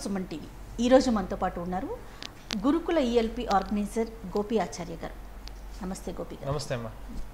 Suman TV ఈరోజు మనతో పాటు ఉన్నారు గురుకుల ఈఎల్పి ఆర్గనైజర్ గోపి ఆచార్య గారు నమస్తే గోపి గారు నమస్తే అమ్మా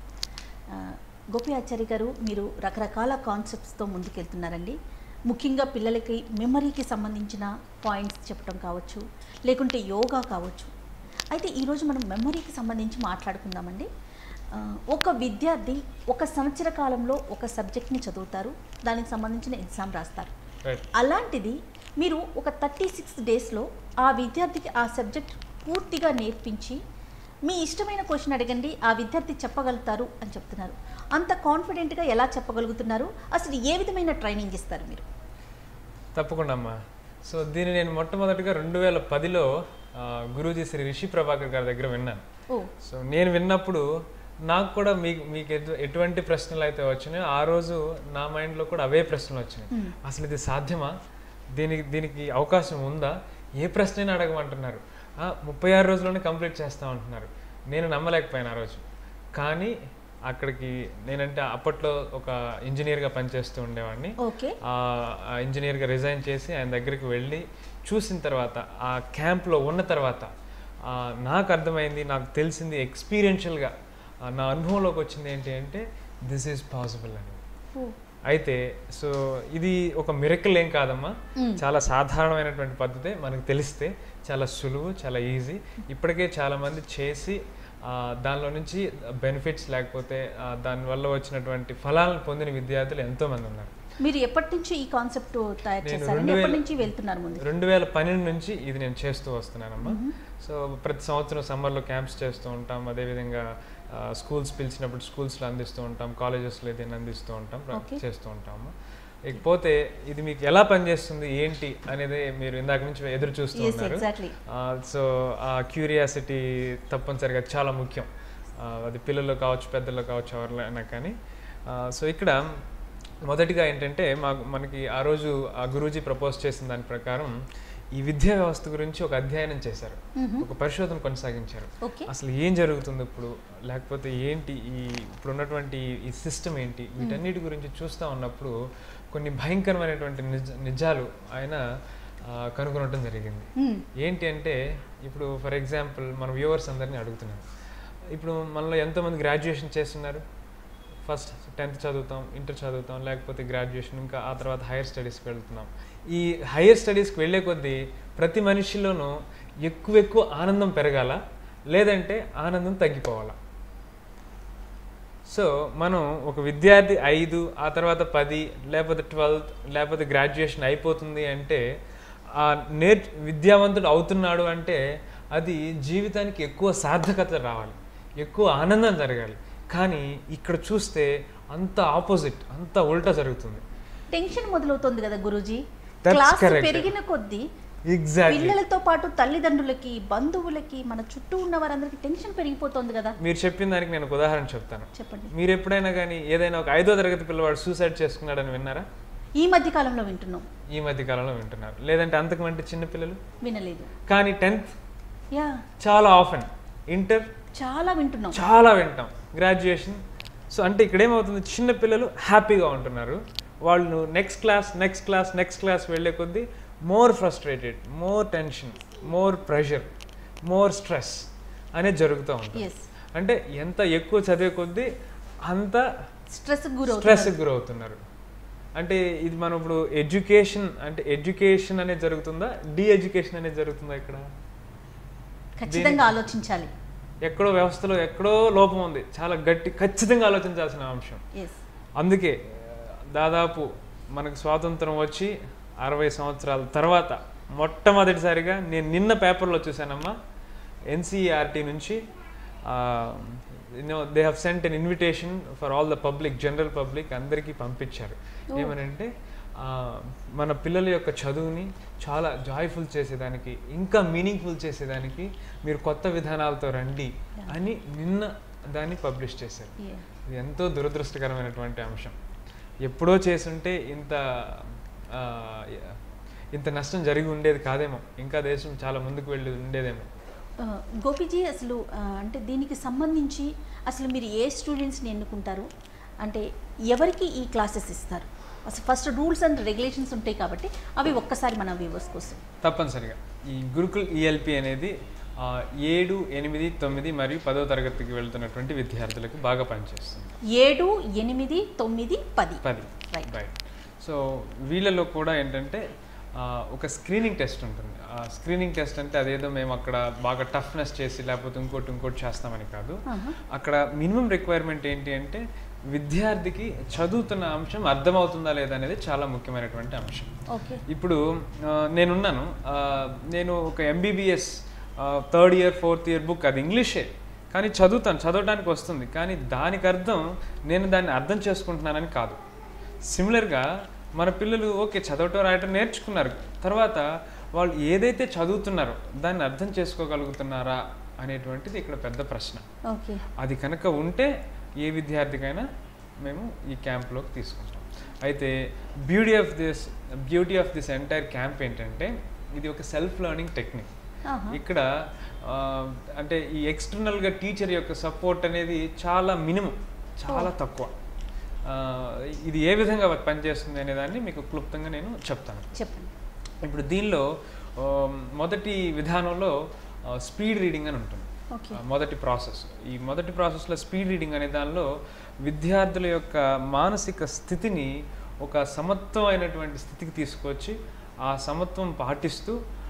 ఆ, గోపి ఆచార్య గారు మీరు రకరకాల కాన్సెప్ట్స్తో ముందుకెళ్తున్నారండి ముఖ్యంగా పిల్లలకి మెమరీకి సంబంధించిన పాయింట్స్ చెప్పడం కావచ్చు లేకుంటే యోగా కావచ్చు అయితే ఈరోజు మనం మెమరీకి సంబంధించి మాట్లాడుకుందామండి ఆ, ఒక విద్యార్థి ఒక సంవత్సర కాలంలో ఒక సబ్జెక్ట్ని చదువుతారు దానికి సంబంధించిన ఎగ్జామ్ రాస్తారు రైట్ అలాంటిది మీరు ఒక థర్టీ సిక్స్ డేస్లో ఆ విద్యార్థికి ఆ సబ్జెక్ట్ పూర్తిగా నేర్పించి మీ ఇష్టమైన క్వశ్చన్ అడగండి ఆ విద్యార్థి చెప్పగలుగుతారు అని చెప్తున్నారు అంత కాన్ఫిడెంట్గా ఎలా చెప్పగలుగుతున్నారు అసలు ఏ విధమైన ట్రైనింగ్ ఇస్తారు మీరు తప్పకుండా అమ్మా సో దీన్ని నేను మొట్టమొదటిగా రెండు వేల పదిలో గురూజీ శ్రీ రిషి ప్రభాకర్ గారి దగ్గర విన్నాను ఓ సో నేను విన్నప్పుడు నాకు కూడా మీకు మీకు ఎటు- ఎటువంటి ప్రశ్నలు అయితే వచ్చినాయో ఆ రోజు నా మైండ్లో కూడా అవే ప్రశ్నలు వచ్చినాయి అసలు ఇది సాధ్యమా దీనికి దీనికి అవకాశం ఉందా ఏ ప్రశ్నైనా అడగమంటున్నారు ఆ, ముప్పై ఆరు రోజుల్లోనే కంప్లీట్ చేస్తా ఉంటున్నారు నేను నమ్మలేకపోయాను ఆ రోజు కానీ అక్కడికి నేనంటే అప్పట్లో ఒక ఇంజనీర్గా పనిచేస్తూ ఉండేవాడిని ఓకే ఆ ఆ ఇంజనీర్గా రిజైన్ చేసి ఆయన దగ్గరికి వెళ్ళి చూసిన తర్వాత ఆ క్యాంప్లో ఉన్న తర్వాత ఆ, నాకు అర్థమైంది నాకు తెలిసింది ఎక్స్పీరియన్షియల్గా నా అనుభవంలోకి వచ్చింది ఏంటి అంటే దిస్ ఈజ్ పాసిబుల్ అని ఓ అయితే సో ఇది ఒక మిరకల్ ఏం కాదమ్మా చాలా సాధారణమైనటువంటి పద్ధతే మనకు తెలిస్తే చాలా సులువు చాలా ఈజీ ఇప్పటికే చాలా మంది చేసి ఆ, దానిలో నుంచి బెనిఫిట్స్ లేకపోతే ఆ, దానివల్ల వచ్చినటువంటి ఫలాలను పొందిన విద్యార్థులు ఎంతో మంది ఉన్నారు మీరు ఎప్పటి నుంచి ఈ కాన్సెప్ట్ తయారు నేను చేశారండి రెండు ఎప్పటి వేల- నుంచి వెళ్తున్నారు ముందు రెండు వేల పన్నెండు నుంచి ఇది నేను చేస్తూ వస్తున్నానమ్మా సో ప్రతి సంవత్సరం సమ్మర్లో క్యాంప్స్ చేస్తూ ఉంటాం అదేవిధంగా ఆ, స్కూల్స్ పిలిచినప్పుడు స్కూల్స్లో అందిస్తూ ఉంటాం కాలేజెస్లో ఏదైనా అందిస్తూ ఉంటాం ప్ర- Okay. చేస్తూ ఉంటాము ఇకపోతే ఇది మీకు ఎలా పనిచేస్తుంది ఏంటి అనేది మీరు ఇందాక నుంచి ఎదురు చూస్తూ ఎస్ ఉన్నారు ఎగ్జాక్ట్లీ సో ఆ క్యూరియాసిటీ తప్పనిసరిగా చాలా ముఖ్యం ఆ, అది పిల్లలు కావచ్చు పెద్దలు కావచ్చు ఎవరైనా కానీ సో ఇక్కడ మొదటిగా ఏంటంటే మా మనకి ఆ రోజు ఆ గురూజీ ప్రపోజ్ చేసిన దాని ప్రకారం ఈ విద్యా వ్యవస్థ గురించి ఒక అధ్యయనం చేశారు ఒక పరిశోధన కొనసాగించారు ఓకే అసలు ఏం జరుగుతుంది ఇప్పుడు లేకపోతే ఏంటి ఈ ఇప్పుడు ఉన్నటువంటి ఈ సిస్టమ్ ఏంటి వీటన్నిటి గురించి చూస్తూ ఉన్నప్పుడు కొన్ని భయంకరమైనటువంటి నిజ నిజాలు ఆయన ఆ, కనుగొనడం జరిగింది ఏంటి అంటే ఇప్పుడు ఫర్ ఎగ్జాంపుల్ మన వ్యూవర్స్ అందరినీ అడుగుతున్నాను ఇప్పుడు మనలో ఎంతోమంది గ్రాడ్యుయేషన్ చేస్తున్నారు ఫస్ట్ టెన్త్ చదువుతాం ఇంటర్ చదువుతాం లేకపోతే గ్రాడ్యుయేషన్ ఇంకా ఆ తర్వాత హైయర్ స్టడీస్కి వెళ్తున్నాం ఈ హైయర్ స్టడీస్కి వెళ్ళే కొద్దీ ప్రతి మనిషిలోనూ ఎక్కువ ఎక్కువ ఆనందం పెరగాల లేదంటే ఆనందం తగ్గిపోవాలా సో మనం ఒక విద్యార్థి ఐదు ఆ తర్వాత పది లేకపోతే ట్వెల్త్ లేకపోతే గ్రాడ్యుయేషన్ అయిపోతుంది అంటే ఆ నేర్ విద్యావంతుడు అవుతున్నాడు అంటే అది జీవితానికి ఎక్కువ సార్థకత రావాలి ఎక్కువ ఆనందం జరగాలి కానీ ఇక్కడ చూస్తే అంత ఆపోజిట్ అంత ఉల్టా జరుగుతుంది టెన్షన్ మొదలవుతుంది కదా గురూజీ That's క్లాస్ correct. పెరిగిన కొద్దీ ఎగ్జాక్ట్లీ పిల్లలతో పాటు తల్లిదండ్రులకి బంధువులకి మన చుట్టూ ఉన్న వారందరికీ టెన్షన్ పెరిగిపోతుంది కదా మీరు చెప్పిన దానికి నేను ఒక ఉదాహరణ చెప్తాను చెప్పండి మీరు ఎప్పుడైనా కానీ ఏదైనా ఒక ఐదో తరగతి పిల్లవాడు సూసైడ్ చేసుకున్నాడని విన్నారా ఈ మధ్య కాలంలో వింటున్నాం ఈ మధ్య కాలంలో వింటున్నారు లేదంటే అంతకుమంటే చిన్న పిల్లలు వినలేదు కానీ టెన్త్ యా చాలా ఆఫెన్ ఇంటర్ చాలా వింటున్నాం చాలా వింటాం గ్రాడ్యుయేషన్ సో అంటే ఇక్కడ ఏమవుతుంది చిన్న పిల్లలు హ్యాపీగా ఉంటున్నారు వాళ్ళు next class next class next class వెళ్ళే కొద్దీ more frustrated more tension more pressure more stress అనేది జరుగుతూ ఉంటుంది ఎస్ అంటే ఎంత ఎక్కువ చదివే కొద్దీ అంత స్ట్రెస్ గురవుతుంది స్ట్రెస్కి గురవుతున్నారు అంటే ఇది మనం ఇప్పుడు ఎడ్యుకేషన్ అంటే ఎడ్యుకేషన్ అనేది జరుగుతుందా డి ఎడ్యుకేషన్ అనేది జరుగుతుందా ఇక్కడ ఖచ్చితంగా ఆలోచించాలి ఎక్కడో వ్యవస్థలో ఎక్కడో లోపం ఉంది చాలా గట్టి ఖచ్చితంగా ఆలోచించాల్సిన అంశం ఎస్ అందుకే దాదాపు మనకు స్వాతంత్రం వచ్చి అరవై సంవత్సరాల తర్వాత మొట్టమొదటిసారిగా నేను నిన్న పేపర్లో చూశానమ్మా ఎన్సీఆర్టీ నుంచి they have sent an invitation for all the public general public అందరికీ పంపించారు ఏమనంటే ఆ, మన పిల్లల యొక్క చదువుని చాలా జాయ్ఫుల్ చేసేదానికి ఇంకా మీనింగ్ఫుల్ చేసేదానికి మీరు కొత్త విధానాలతో రండి అని నిన్న దాన్ని పబ్లిష్ చేశారు ఇది ఎంతో దురదృష్టకరమైనటువంటి అంశం ఎప్పుడో చేసుంటే ఇంత ఆ, ఇంత నష్టం జరిగి ఉండేది కాదేమో ఇంకా దేశం చాలా ముందుకు వెళ్ళి ఉండేదేమో గోపీజీ అసలు ఆ, అంటే దీనికి సంబంధించి అసలు మీరు ఏ స్టూడెంట్స్ని ఎన్నుకుంటారు అంటే ఎవరికి ఈ క్లాసెస్ ఇస్తారు అసలు ఫస్ట్ రూల్స్ అండ్ రెగ్యులేషన్స్ ఉంటాయి కాబట్టి అవి ఒక్కసారి మన వ్యూవర్స్ కోసం తప్పనిసరిగా ఈ గురుకుల్ ఈఎల్పి అనేది ఆ, ఏడు ఎనిమిది తొమ్మిది మరియు పదో తరగతికి వెళ్తున్నటువంటి విద్యార్థులకు బాగా పనిచేస్తుంది ఏడు ఎనిమిది తొమ్మిది పది పది Right. రైట్ సో వీళ్ళలో కూడా ఏంటంటే ఆ, ఒక స్క్రీనింగ్ టెస్ట్ ఉంటుంది ఆ స్క్రీనింగ్ టెస్ట్ అంటే అదేదో మేము అక్కడ బాగా టఫ్నెస్ చేసి లేకపోతే ఇంకోటి ఇంకోటి చేస్తామని కాదు ఆహా. అక్కడ మినిమం రిక్వైర్మెంట్ ఏంటి అంటే విద్యార్థికి చదువుతున్న అంశం అర్థమవుతుందా లేదా అనేది చాలా ముఖ్యమైనటువంటి అంశం ఓకే ఇప్పుడు ఆ, నేనున్నాను ఆ, నేను ఒక MBBS third year fourth year book అది ఇంగ్లీషే కానీ చదువుతాను చదవడానికి వస్తుంది కానీ దానికి అర్థం నేను దాన్ని అర్థం చేసుకుంటున్నానని కాదు సిమిలర్గా మన పిల్లలు ఓకే చదవటం రాయటం నేర్చుకున్నారు తర్వాత వాళ్ళు ఏదైతే చదువుతున్నారో దాన్ని అర్థం చేసుకోగలుగుతున్నారా అనేటువంటిది ఇక్కడ పెద్ద ప్రశ్న ఓకే అది కనుక ఉంటే ఏ విద్యార్థికైనా మేము ఈ క్యాంప్లోకి తీసుకుంటాం అయితే beauty of this beauty of this entire camp ఏంటంటే ఇది ఒక సెల్ఫ్ లెర్నింగ్ టెక్నిక్ ఆహా. ఇక్కడ ఆ, అంటే ఈ ఎక్స్టర్నల్గా టీచర్ యొక్క సపోర్ట్ అనేది చాలా మినిమం చాలా తక్కువ ఆ, ఇది ఏ విధంగా పనిచేస్తుంది అనే దాన్ని మీకు క్లుప్తంగా నేను చెప్తాను చెప్పండి ఇప్పుడు దీనిలో ఆ, మొదటి విధానంలో స్పీడ్ రీడింగ్ అని ఉంటుంది ఓకే ఆ, మొదటి ప్రాసెస్ ఈ మొదటి ప్రాసెస్లో స్పీడ్ రీడింగ్ అనే దానిలో విద్యార్థుల యొక్క మానసిక స్థితిని ఒక సమత్వమైనటువంటి స్థితికి తీసుకొచ్చి ఆ సమత్వం పాటిస్తూ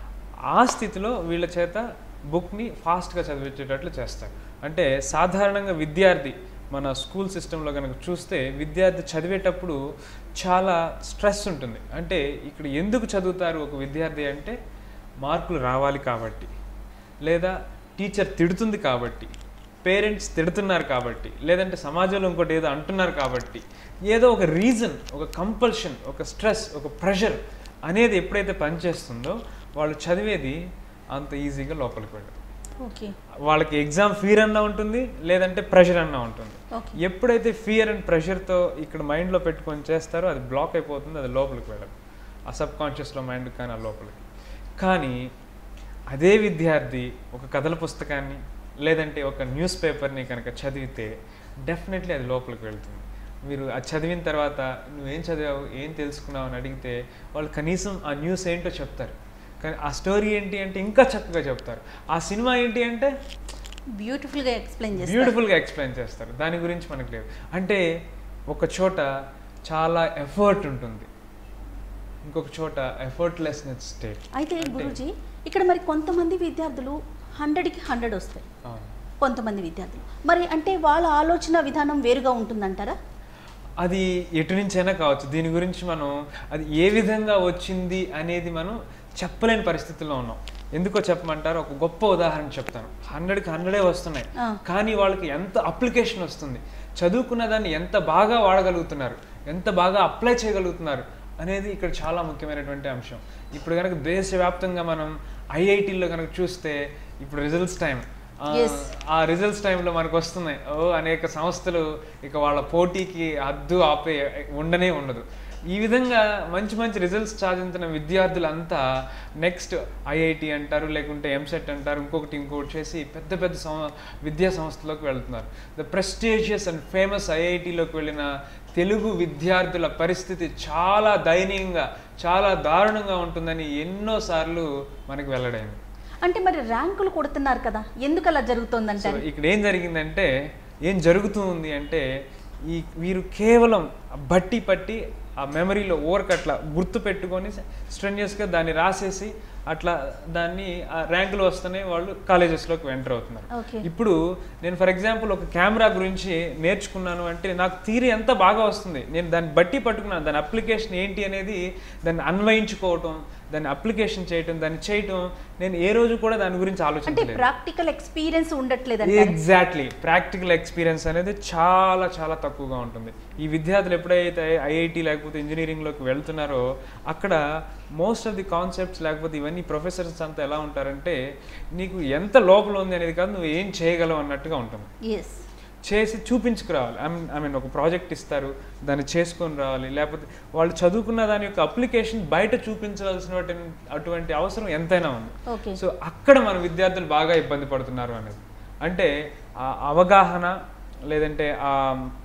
ఆ స్థితిలో వీళ్ళ చేత బుక్ని ఫాస్ట్గా చదివించేటట్లు చేస్తారు అంటే సాధారణంగా విద్యార్థి మన స్కూల్ సిస్టంలో కనుక చూస్తే విద్యార్థి చదివేటప్పుడు చాలా స్ట్రెస్ ఉంటుంది అంటే ఇక్కడ ఎందుకు చదువుతారు ఒక విద్యార్థి అంటే మార్కులు రావాలి కాబట్టి లేదా టీచర్ తిడుతుంది కాబట్టి పేరెంట్స్ తిడుతున్నారు కాబట్టి లేదంటే సమాజంలో ఇంకోటి ఏదో అంటున్నారు కాబట్టి ఏదో ఒక రీజన్ ఒక కంపల్షన్ ఒక స్ట్రెస్ ఒక ప్రెషర్ అనేది ఎప్పుడైతే పనిచేస్తుందో వాళ్ళు చదివేది అంత ఈజీగా లోపలికి వెళ్ళదు ఓకే వాళ్ళకి ఎగ్జామ్ ఫీర్ అన్నా ఉంటుంది లేదంటే ప్రెషర్ అన్నా ఉంటుంది ఓకే ఎప్పుడైతే ఫియర్ అండ్ ప్రెషర్తో ఇక్కడ మైండ్లో పెట్టుకొని చేస్తారో అది బ్లాక్ అయిపోతుంది అది లోపలికి వెళ్ళదు ఆ సబ్ కాన్షియస్లో మైండ్ కానీ ఆ లోపలికి కానీ అదే విద్యార్థి ఒక కథల పుస్తకాన్ని లేదంటే ఒక న్యూస్ పేపర్ని కనుక చదివితే డెఫినెట్లీ అది లోపలికి వెళ్తుంది మీరు అది చదివిన తర్వాత నువ్వేం చదివావు ఏం తెలుసుకున్నావు అని అడిగితే వాళ్ళు కనీసం ఆ న్యూస్ ఏంటో చెప్తారు కానీ ఆ స్టోరీ ఏంటి అంటే ఇంకా చక్కగా చెప్తారు ఆ సినిమా ఏంటి అంటే బ్యూటిఫుల్గా ఎక్స్ప్లెయిన్ చేస్తారు బ్యూటిఫుల్గా ఎక్స్ప్లెయిన్ చేస్తారు దాని గురించి మనకు లేదు అంటే ఒక చోట చాలా ఎఫర్ట్ ఉంటుంది ఇంకొక చోట ఎఫర్ట్లెస్నెస్ స్టేట్ అయితే గురూజీ ఇక్కడ మరి కొంతమంది విద్యార్థులు హండ్రెడ్కి హండ్రెడ్ వస్తాయి కొంతమంది విద్యార్థులు మరి అంటే వాళ్ళ ఆలోచన విధానం వేరుగా ఉంటుందంటారా అది ఎటు నుంచైనా కావచ్చు దీని గురించి మనం అది ఏ విధంగా వచ్చింది అనేది మనం చెప్పలేని పరిస్థితుల్లో ఉన్నాం ఎందుకో చెప్పమంటారు ఒక గొప్ప ఉదాహరణ చెప్తాను హండ్రెడ్కి హండ్రెడే వస్తున్నాయి ఆ. కానీ వాళ్ళకి ఎంత అప్లికేషన్ వస్తుంది చదువుకున్న దాన్ని ఎంత బాగా వాడగలుగుతున్నారు ఎంత బాగా అప్లై చేయగలుగుతున్నారు అనేది ఇక్కడ చాలా ముఖ్యమైనటువంటి అంశం ఇప్పుడు కనుక దేశవ్యాప్తంగా మనం ఐఐటీల్లో కనుక చూస్తే ఇప్పుడు రిజల్ట్స్ టైం Yes. ఆ రిజల్ట్స్ టైంలో మనకు వస్తున్నాయి ఓ అనేక సంస్థలు ఇక వాళ్ళ పోటీకి హద్దు ఆపే ఉండనే ఉండదు ఈ విధంగా మంచి మంచి రిజల్ట్స్ సాధించిన విద్యార్థులంతా నెక్స్ట్ ఐఐటి అంటారు లేకుంటే ఎంసెట్ అంటారు ఇంకొకటి ఇంకొకటి చేసి పెద్ద పెద్ద సం విద్యా సంస్థలోకి వెళ్తున్నారు ద ప్రెస్టీజియస్ అండ్ ఫేమస్ ఐఐటిలోకి వెళ్ళిన తెలుగు విద్యార్థుల పరిస్థితి చాలా దయనీయంగా చాలా దారుణంగా ఉంటుందని ఎన్నోసార్లు మనకి వెల్లడైంది అంటే మరి ర్యాంకులు కొడుతున్నారు కదా ఎందుకు అలా సో జరుగుతుందంటారు ఇక్కడ ఏం జరిగిందంటే ఏం జరుగుతుంది అంటే ఈ వీరు కేవలం ఆ బట్టి పట్టి ఆ మెమరీలో ఓవర్కి అట్లా గుర్తు పెట్టుకొని స్ట్రెన్యస్గా దాన్ని రాసేసి అట్లా దాన్ని ఆ ర్యాంకులు వస్తూనే వాళ్ళు కాలేజెస్లోకి ఎంటర్ అవుతున్నారు ఓకే ఇప్పుడు నేను ఫర్ ఎగ్జాంపుల్ ఒక కెమెరా గురించి నేర్చుకున్నాను అంటే నాకు థీరీ ఎంత బాగా వస్తుంది నేను దాన్ని బట్టి పట్టుకున్నాను దాని అప్లికేషన్ ఏంటి అనేది దాన్ని అన్వయించుకోవటం దాన్ని అప్లికేషన్ చేయటం దాన్ని చేయటం నేను ఏ రోజు కూడా దాని గురించి అంటే ఆలోచించలేదు ప్రాక్టికల్ ఎక్స్పీరియన్స్ ఉండట్లేదంటారు ఎగ్జాక్ట్లీ ప్రాక్టికల్ ఎక్స్పీరియన్స్ అనేది చాలా చాలా తక్కువగా ఉంటుంది ఈ విద్యార్థులు ఎప్పుడైతే ఐఐటి లేకపోతే ఇంజనీరింగ్లోకి వెళ్తున్నారో అక్కడ మోస్ట్ ఆఫ్ ది కాన్సెప్ట్స్ లేకపోతే ఇవన్నీ ప్రొఫెసర్స్ అంతా ఎలా ఉంటారంటే నీకు ఎంత లోపల ఉంది అనేది కాదు నువ్వు ఏం చేయగలవు అన్నట్టుగా ఉంటుంది ఎస్ చేసి చూపించుకురావాలి ఐ మీన్ ఐ మీన్ ఒక ప్రాజెక్ట్ ఇస్తారు దాన్ని చేసుకొని రావాలి లేకపోతే వాళ్ళు చదువుకున్న దాని యొక్క అప్లికేషన్ బయట చూపించవలసిన అటువంటి అవసరం ఎంతైనా ఉంది ఓకే సో అక్కడ మన విద్యార్థులు బాగా ఇబ్బంది పడుతున్నారు అనేది అంటే ఆ అవగాహన లేదంటే ఆ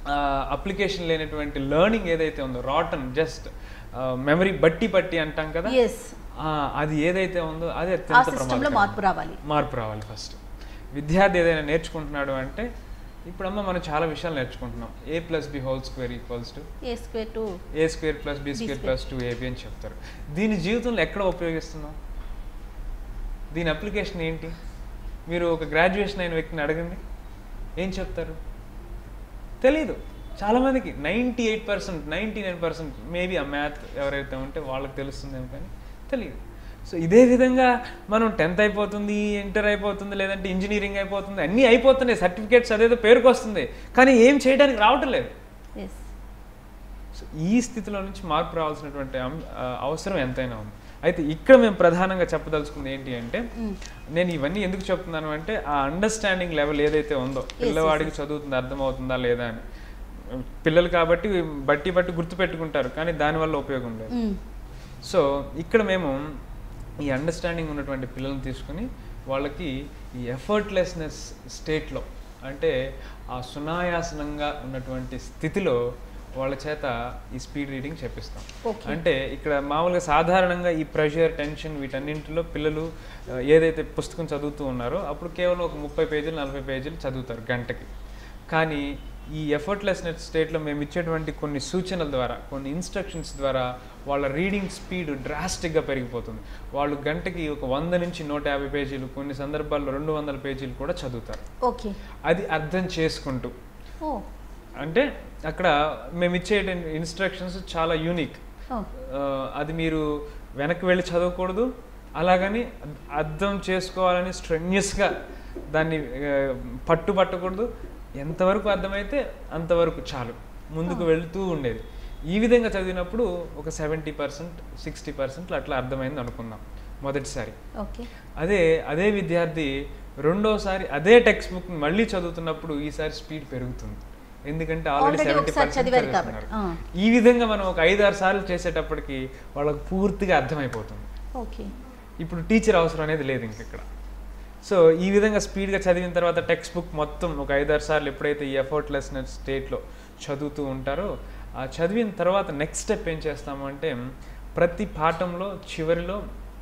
అప్లికేషన్ లేనటువంటి లెర్నింగ్ ఏదైతే ఉందో రాటన్ జస్ట్ మెమరీ బట్టి బట్టి అంటాం కదా ఎస్ ఆ, అది ఏదైతే ఉందో అది ఆ అత్యంత సిస్టంలో ప్రమాదకరం. మార్పు రావాలి మార్పు రావాలి ఫస్ట్ విద్యార్థి ఏదైనా నేర్చుకుంటున్నాడు అంటే ఇప్పుడమ్మ మనం చాలా విషయాలు నేర్చుకుంటున్నాం a plus b whole square equals to a square to a square plus b square square. Plus two a b అని చెప్తారు దీని జీవితంలో ఎక్కడ ఉపయోగిస్తున్నాం దీని అప్లికేషన్ ఏంటి మీరు ఒక గ్రాడ్యుయేషన్ అయిన వ్యక్తిని అడగండి ఏం చెప్తారు తెలీదు చాలామందికి ninety eight percent ninety nine percent maybe ఆ మ్యాథ్ ఎవరైతే ఉంటే వాళ్ళకి తెలుస్తుందేమో కానీ తెలియదు సో ఇదే విధంగా మనం టెన్త్ అయిపోతుంది ఇంటర్ అయిపోతుంది లేదంటే ఇంజనీరింగ్ అయిపోతుంది అన్నీ అయిపోతున్నాయి సర్టిఫికేట్స్ అదేదో పేరుకు వస్తుంది కానీ ఏం చేయడానికి రావటం లేదు ఎస్ సో ఈ స్థితిలో నుంచి మార్పు రావాల్సినటువంటి అం- ఆ, అవసరం ఎంతైనా ఉంది అయితే ఇక్కడ మేము ప్రధానంగా చెప్పదలుచుకుంది ఏంటి అంటే నేను ఇవన్నీ ఎందుకు చెప్తున్నాను అంటే ఆ అండర్స్టాండింగ్ లెవెల్ ఏదైతే ఉందో పిల్లవాడికి చదువుతుంది అర్థమవుతుందా లేదా అని పిల్లలు కాబట్టి బట్టి బట్టి గుర్తు పెట్టుకుంటారు కానీ దానివల్ల ఉపయోగం లేదు సో ఇక్కడ మేము ఈ అండర్స్టాండింగ్ ఉన్నటువంటి పిల్లల్ని తీసుకుని వాళ్ళకి ఈ ఎఫర్ట్లెస్నెస్ స్టేట్లో అంటే ఆ సునాయాసనంగా ఉన్నటువంటి స్థితిలో వాళ్ళ చేత ఈ స్పీడ్ రీడింగ్ చెప్పిస్తాం Okay. అంటే ఇక్కడ మామూలుగా సాధారణంగా ఈ ప్రెషర్ టెన్షన్ వీటన్నింటిలో పిల్లలు ఆ, ఏదైతే పుస్తకం చదువుతూ ఉన్నారో అప్పుడు కేవలం ఒక ముప్పై పేజీలు నలభై పేజీలు చదువుతారు గంటకి కానీ ఈ ఎఫర్ట్లెస్నెస్ స్టేట్లో మేము ఇచ్చేటువంటి కొన్ని సూచనల ద్వారా కొన్ని ఇన్స్ట్రక్షన్స్ ద్వారా వాళ్ళ రీడింగ్ స్పీడ్ డ్రాస్టిక్గా పెరిగిపోతుంది వాళ్ళు గంటకి ఒక వంద నుంచి నూట యాభై పేజీలు కొన్ని సందర్భాల్లో రెండు వందల పేజీలు కూడా చదువుతారు ఓకే అది అర్థం చేసుకుంటూ ఓ అంటే అక్కడ మేము ఇచ్చే ఇన్స్ట్రక్షన్స్ చాలా యూనిక్ ఓ అది మీరు వెనక్కి వెళ్ళి చదవకూడదు అలాగని అర్థం చేసుకోవాలని స్ట్రెన్యస్గా దాన్ని ఆ, పట్టు పట్టకూడదు ఎంతవరకు అర్థమైతే అంతవరకు చాలు ముందుకు వెళ్తూ ఉండేది ఈ విధంగా చదివినప్పుడు ఒక సెవెంటీ పర్సెంట్ సిక్స్టీ పర్సెంట్ అట్లా అర్థమైంది అనుకుందాం మొదటిసారి ఓకే అదే అదే విద్యార్థి రెండోసారి అదే టెక్స్ట్ బుక్ మళ్ళీ చదువుతున్నప్పుడు ఈసారి స్పీడ్ పెరుగుతుంది ఎందుకంటే ఆల్రెడీ Already సెవెంటీ ఒకసారి చదివారు కాబట్టి. ఆ. ఈ విధంగా మనం ఒక ఐదు ఆరు సార్లు చేసేటప్పటికి వాళ్ళకి పూర్తిగా అర్థమైపోతుంది ఓకే ఇప్పుడు టీచర్ అవసరం అనేది లేదు ఇంక ఇక్కడ సో ఈ విధంగా స్పీడ్గా చదివిన తర్వాత టెక్స్ట్ బుక్ మొత్తం ఒక ఐదారు సార్లు ఎప్పుడైతే ఈ ఎఫర్ట్లెస్నెస్ స్టేట్లో చదువుతూ ఉంటారో ఆ చదివిన తర్వాత నెక్స్ట్ స్టెప్ ఏం చేస్తాము అంటే ప్రతి పాఠంలో చివరిలో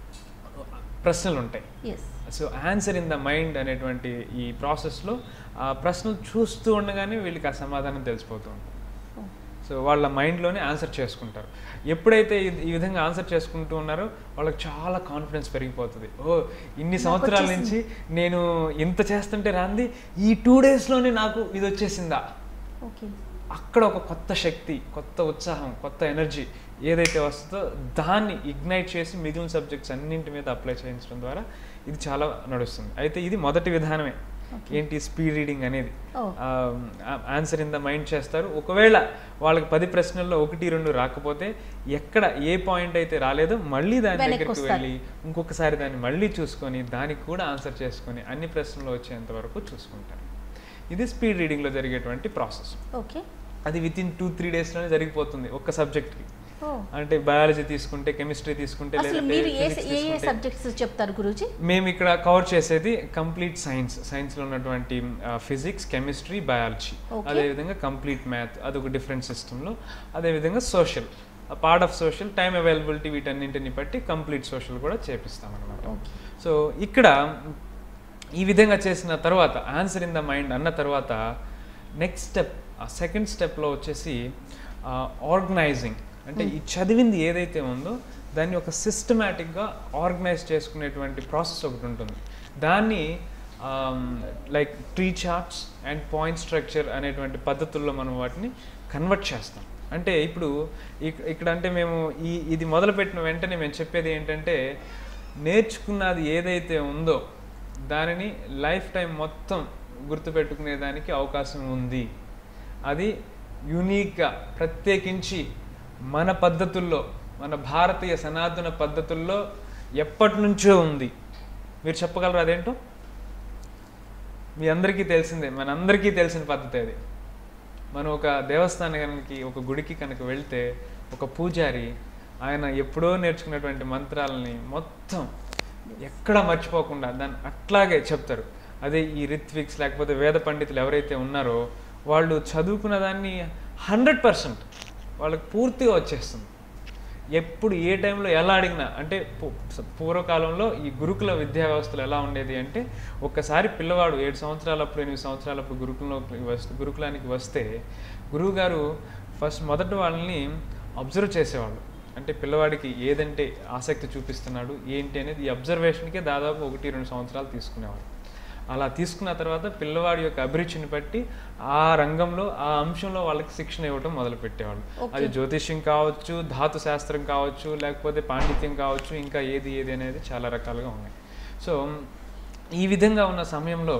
ప్రశ్నలు ఉంటాయి yes so answer in the mind అనేటువంటి ఈ ప్రాసెస్లో ఆ ప్రశ్నలు చూస్తూ ఉండగానే వీళ్ళకి ఆ సమాధానం తెలిసిపోతూ ఉంటుంది సో వాళ్ళ మైండ్లోనే ఆన్సర్ చేసుకుంటారు ఎప్పుడైతే ఇది- ఈ విధంగా ఆన్సర్ చేసుకుంటూ ఉన్నారో వాళ్ళకి చాలా కాన్ఫిడెన్స్ పెరిగిపోతుంది ఓ ఇన్ని నాకు సంవత్సరాల వచ్చేసింది. నుంచి నేను ఇంత చేస్తుంటే రాంది ఈ టూ డేస్లోనే నాకు ఇది వచ్చేసిందా ఓకే అక్కడ ఒక కొత్త శక్తి కొత్త ఉత్సాహం కొత్త ఎనర్జీ ఏదైతే వస్తుందో దాన్ని ఇగ్నైట్ చేసి మిగిలిన సబ్జెక్ట్స్ అన్నింటి మీద అప్లై చేయించడం ద్వారా ఇది చాలా నడుస్తుంది అయితే ఇది మొదటి విధానమే Okay. ఏంటి స్పీడ్ రీడింగ్ అనేది Oh. Answer in the mind చేస్తారు ఒకవేళ వాళ్ళకి పది ప్రశ్నల్లో ఒకటి రెండు రాకపోతే ఎక్కడ ఏ పాయింట్ అయితే రాలేదో మళ్ళీ దాని వెనక్కి దగ్గరికి వస్తారు. వెళ్ళి ఇంకొకసారి దాన్ని మళ్ళీ చూసుకొని దానికి కూడా ఆన్సర్ చేసుకొని అన్ని ప్రశ్నలు వచ్చేంత వరకు చూసుకుంటారు ఇది స్పీడ్ రీడింగ్లో జరిగేటువంటి ప్రాసెస్ ఓకే అది విత్ ఇన్ టూ త్రీ డేస్లోనే జరిగిపోతుంది ఒక్క సబ్జెక్ట్కి ఓ అంటే బయాలజీ తీసుకుంటే కెమిస్ట్రీ తీసుకుంటే అసలు లేదంటే మీరు ఏ physics ఏ ఏ తీసుకుంటే సబ్జెక్ట్స్ చెప్తారు గురూజీ మేము ఇక్కడ కవర్ చేసేది కంప్లీట్ సైన్స్ సైన్స్లో ఉన్నటువంటి ఫిజిక్స్ కెమిస్ట్రీ బయాలజీ Okay. అదేవిధంగా కంప్లీట్ మ్యాథ్ అదొక డిఫరెంట్ సిస్టంలో అదేవిధంగా social part of social time availability వీటన్నింటిని బట్టి కంప్లీట్ సోషల్ కూడా చేపిస్తాం అనమాట Okay. సో ఇక్కడ ఈ విధంగా చేసిన తర్వాత ఆన్సర్ ఇన్ ద మైండ్ అన్న తర్వాత నెక్స్ట్ స్టెప్ ఆ సెకండ్ స్టెప్లో వచ్చేసి ఆర్గనైజింగ్ అంటే ఈ చదివింది ఏదైతే ఉందో దాన్ని ఒక సిస్టమేటిక్గా ఆర్గనైజ్ చేసుకునేటువంటి ప్రాసెస్ ఒకటి ఉంటుంది దాన్ని like tree charts and point structure అనేటువంటి పద్ధతుల్లో మనం వాటిని కన్వర్ట్ చేస్తాం అంటే ఇప్పుడు ఇక్- ఇక్కడ అంటే మేము ఈ ఇది మొదలుపెట్టిన వెంటనే మేము చెప్పేది ఏంటంటే నేర్చుకున్నది ఏదైతే ఉందో దానిని లైఫ్ టైం మొత్తం గుర్తుపెట్టుకునేదానికి అవకాశం ఉంది అది యూనిక్గా ప్రత్యేకించి మన పద్ధతుల్లో మన భారతీయ సనాతన పద్ధతుల్లో ఎప్పటి నుంచో ఉంది మీరు చెప్పగలరు అదేంటో మీ అందరికీ తెలిసిందే మనందరికీ తెలిసిన పద్ధతి అది మనం ఒక దేవస్థానానికి ఒక గుడికి కనుక వెళ్తే ఒక పూజారి ఆయన ఎప్పుడో నేర్చుకున్నటువంటి మంత్రాలని మొత్తం ఎక్కడ మర్చిపోకుండా దాన్ని అట్లాగే చెప్తారు అదే ఈ రిత్విక్స్ లేకపోతే వేద పండితులు ఎవరైతే ఉన్నారో వాళ్ళు చదువుకున్న దాన్ని హండ్రెడ్ పర్సెంట్ వాళ్ళకి పూర్తిగా వచ్చేస్తుంది ఎప్పుడు ఏ టైంలో ఎలా అడిగినా అంటే పూ- పూర్వకాలంలో ఈ గురుకుల విద్యా వ్యవస్థలు ఎలా ఉండేది అంటే ఒక్కసారి పిల్లవాడు ఏడు సంవత్సరాలప్పుడు ఎనిమిది సంవత్సరాలప్పుడు గురుకులంలోకి వస్తే గురుకులానికి వస్తే గురువుగారు ఫస్ట్ మొదట వాళ్ళని అబ్జర్వ్ చేసేవాళ్ళు అంటే పిల్లవాడికి ఏదంటే ఆసక్తి చూపిస్తున్నాడు ఏంటి అనేది ఈ అబ్జర్వేషన్కే దాదాపు ఒకటి రెండు సంవత్సరాలు తీసుకునేవారు అలా తీసుకున్న తర్వాత పిల్లవాడి యొక్క అభిరుచిని బట్టి ఆ రంగంలో ఆ అంశంలో వాళ్ళకి శిక్షణ ఇవ్వటం మొదలు పెట్టేవాళ్ళు అది జ్యోతిష్యం కావచ్చు ధాతు శాస్త్రం కావచ్చు లేకపోతే పాండిత్యం కావచ్చు ఇంకా ఏది ఏది అనేది చాలా రకాలుగా ఉన్నాయి సో ఈ విధంగా ఉన్న సమయంలో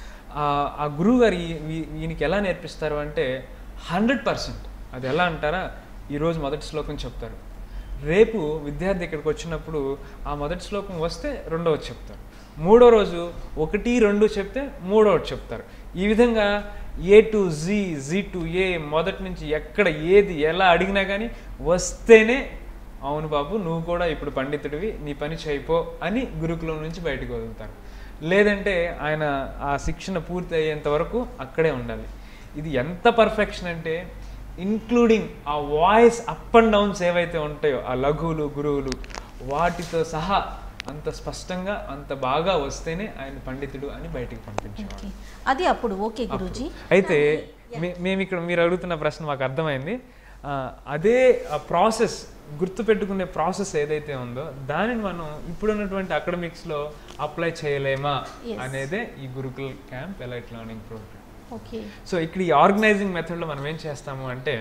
ఆ- ఆ గురువు గారు ఈ- ఈ- ఈయనకి ఎలా నేర్పిస్తారు అంటే హండ్రెడ్ పర్సెంట్ అది ఎలా అంటారా ఈరోజు మొదటి శ్లోకం చెప్తారు రేపు విద్యార్థి ఇక్కడికి వచ్చినప్పుడు ఆ మొదటి శ్లోకం వస్తే రెండవది చెప్తారు మూడో రోజు ఒకటి రెండు చెప్తే మూడవది చెప్తారు ఈ విధంగా A to Z Z to A మొదటి నుంచి ఎక్కడ ఏది ఎలా అడిగినా కానీ వస్తేనే అవును బాబు నువ్వు కూడా ఇప్పుడు పండితుడివి నీ పని చేయిపో అని గురుకులం నుంచి బయటకు వదులుతారు లేదంటే ఆయన ఆ శిక్షణ పూర్తి అయ్యేంత వరకు అక్కడే ఉండాలి ఇది ఎంత పర్ఫెక్షన్ అంటే ఇంక్లూడింగ్ ఆ వాయిస్ అప్ అండ్ డౌన్స్ ఏవైతే ఉంటాయో ఆ లఘువులు గురువులు వాటితో సహా అంత స్పష్టంగా అంత బాగా వస్తేనే ఆయన పండితుడు అని బయటికి పంపించేవాడు ఓకే అది అప్పుడు ఓకే గురూజీ అయితే మే- మేము ఇక్కడ మీరు అడుగుతున్న ప్రశ్న మాకు అర్థమైంది ఆ, అదే ప్రాసెస్ గుర్తుపెట్టుకునే ప్రాసెస్ ఏదైతే ఉందో దానిని మనం ఇప్పుడున్నటువంటి అకాడమిక్స్లో అప్లై చేయలేమా Yes. అనేదే ఈ Gurukul camp elite learning program okay so ఇక్కడ ఈ ఆర్గనైజింగ్ మెథడ్లో మనం ఏం చేస్తాము అంటే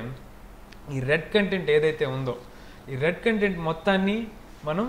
ఈ రెడ్ కంటెంట్ ఏదైతే ఉందో ఈ రెడ్ కంటెంట్ మొత్తాన్ని మనం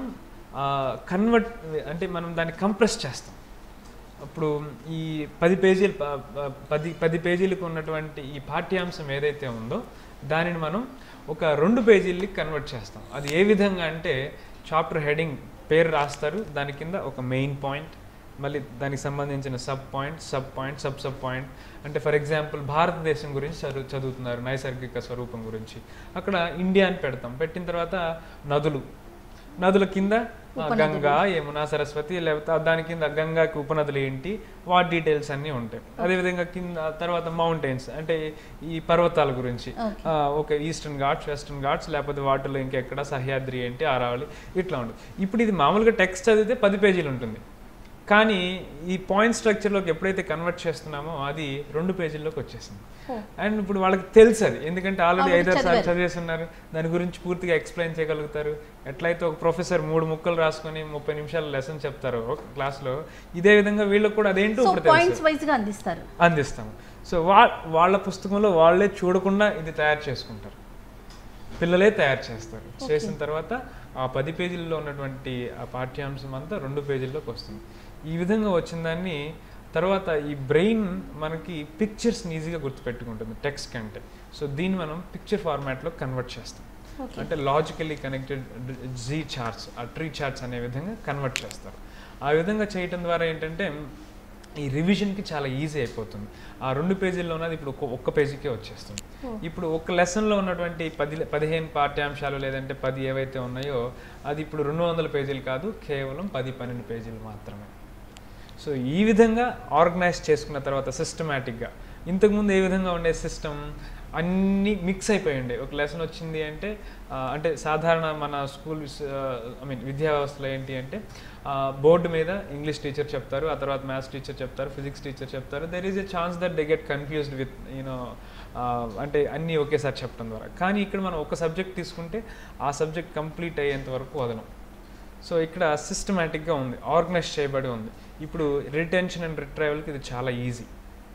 కన్వర్ట్ అంటే మనం దాన్ని కంప్రెస్ చేస్తాం అప్పుడు ఈ పది పేజీలు ప- ప- పది పది పేజీలకు ఉన్నటువంటి ఈ పాఠ్యాంశం ఏదైతే ఉందో దానిని మనం ఒక రెండు పేజీలకి కన్వర్ట్ చేస్తాం అది ఏ విధంగా అంటే చాప్టర్ హెడింగ్ పేరు రాస్తారు దాని కింద ఒక మెయిన్ పాయింట్ మళ్ళీ దానికి సంబంధించిన sub point sub point sub sub point అంటే ఫర్ ఎగ్జాంపుల్ భారతదేశం గురించి చదువు చదువుతున్నారు నైసర్గిక స్వరూపం గురించి అక్కడ ఇండియా అని పెడతాం పెట్టిన తర్వాత నదులు నదుల కింద ఆ, గంగా యమున సరస్వతి లేకపోతే దాని కింద గంగాకి ఉపనదులు ఏంటి వాటి డీటెయిల్స్ అన్నీ ఉంటాయి అదేవిధంగా కింద తర్వాత మౌంటైన్స్ అంటే ఈ పర్వతాల గురించి Okay. ఆ, okay Eastern Ghats Western Ghats లేకపోతే వాటిలో ఇంకెక్కడ సహ్యాద్రి ఏంటి అరావళి ఇట్లా ఉంటుంది ఇప్పుడు ఇది మామూలుగా టెక్స్ట్ చదివితే పది పేజీలు ఉంటుంది కానీ ఈ పాయింట్ స్ట్రక్చర్లోకి ఎప్పుడైతే కన్వర్ట్ చేస్తున్నామో అది రెండు పేజీల్లోకి వచ్చేసింది Oh. అండ్ ఇప్పుడు వాళ్ళకి తెలుసు అది ఎందుకంటే ఆల్రెడీ Already ఐదారు సార్లు చదివారు. చదివేస్తున్నారు దాని గురించి పూర్తిగా ఎక్స్ప్లెయిన్ చేయగలుగుతారు ఎట్లయితే ఒక ప్రొఫెసర్ మూడు ముక్కలు రాసుకొని ముప్పై నిమిషాల లెసన్ చెప్తారో ఒక క్లాస్లో ఇదే విధంగా వీళ్ళకి కూడా అదేంటో సో ఇప్పుడు తెలుసు పాయింట్స్ వైజ్ గా అందిస్తారు అందిస్తాం సో వా వాళ్ళ పుస్తకంలో వాళ్ళే చూడకుండా ఇది తయారు చేసుకుంటారు పిల్లలే తయారు చేస్తారు చేసిన తర్వాత ఆ పది పేజీల్లో ఉన్నటువంటి ఆ పాఠ్యాంశం అంతా రెండు పేజీల్లోకి వస్తుంది ఈ విధంగా వచ్చిన దాన్ని తర్వాత ఈ బ్రెయిన్ మనకి పిక్చర్స్ని ఈజీగా గుర్తుపెట్టుకుంటుంది టెక్స్ట్ కంటే సో దీన్ని మనం పిక్చర్ ఫార్మాట్లో కన్వర్ట్ చేస్తాం ఓకే అంటే లాజికల్లీ కనెక్టెడ్ జీ చార్ట్స్ ఆ ట్రీ చార్ట్స్ అనే విధంగా కన్వర్ట్ చేస్తారు ఆ విధంగా చేయటం ద్వారా ఏంటంటే ఈ రివిజన్కి చాలా ఈజీ అయిపోతుంది ఆ రెండు పేజీల్లో ఉన్నది ఇప్పుడు ఒక్క ఒక్క పేజీకే వచ్చేస్తుంది Oh. ఇప్పుడు ఒక లెసన్లో ఉన్నటువంటి పది పదిహేను పాఠ్యాంశాలు లేదంటే పది ఏవైతే ఉన్నాయో అది ఇప్పుడు రెండు వందల పేజీలు కాదు కేవలం పది పన్నెండు పేజీలు మాత్రమే సో ఈ విధంగా ఆర్గనైజ్ చేసుకున్న తర్వాత సిస్టమేటిక్గా ఇంతకుముందు ఏ విధంగా ఉండే సిస్టమ్ అన్నీ మిక్స్ అయిపోయి ఉండే ఒక లెసన్ వచ్చింది అంటే ఆ, అంటే సాధారణ మన స్కూల్ ఐ మీన్ విద్యా వ్యవస్థలో ఏంటి అంటే బోర్డు మీద ఇంగ్లీష్ టీచర్ చెప్తారు ఆ తర్వాత మ్యాథ్స్ టీచర్ చెప్తారు ఫిజిక్స్ టీచర్ చెప్తారు there is a chance that they get confused with you know అంటే అన్నీ ఒకేసారి చెప్పడం ద్వారా కానీ ఇక్కడ మనం ఒక సబ్జెక్ట్ తీసుకుంటే ఆ సబ్జెక్ట్ కంప్లీట్ అయ్యేంత వరకు వదలం సో ఇక్కడ సిస్టమేటిక్గా ఉంది ఆర్గనైజ్ చేయబడి ఉంది ఇప్పుడు రిటెన్షన్ అండ్ రిట్రైవల్కి ఇది చాలా ఈజీ